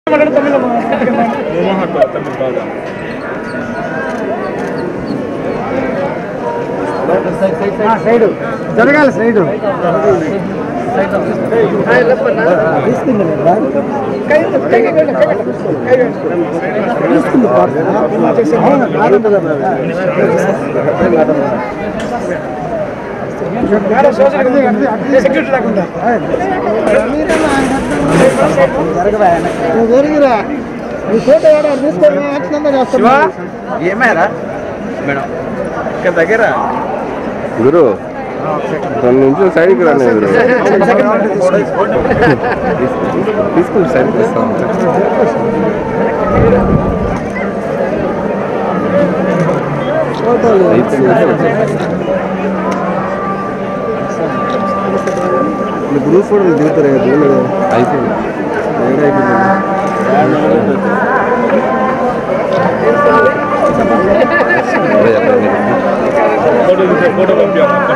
Side జరగాలి side జరిగిరా నీ photo ఏడా తీసుకోండి యాక్సిడెంట్ చేస్తా ఏమైనా మేడం ఇక్కడ దగ్గర గురు రెండు నిమిషాలు సైడ్కి రాని గురు తీసుకుని సైడ్కి ఇస్తాను గ్రూప్ ఫోటోలు దిగుతారు కదా అయిపోయింది ఏడా అయిపోయింది అదే చెప్పండి మీరు. ఫోటో పంపించాము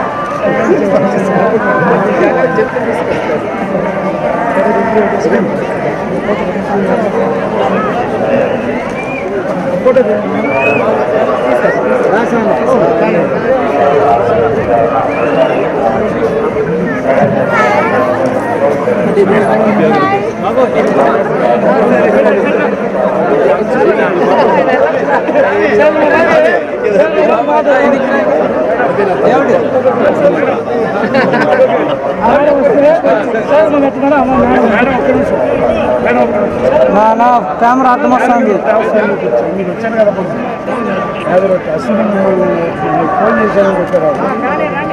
నా కెమెరా అర్థం వస్తుంది మీరు వచ్చాను కదా ఎవరు అసలు ఫోన్ చేశాను వచ్చారు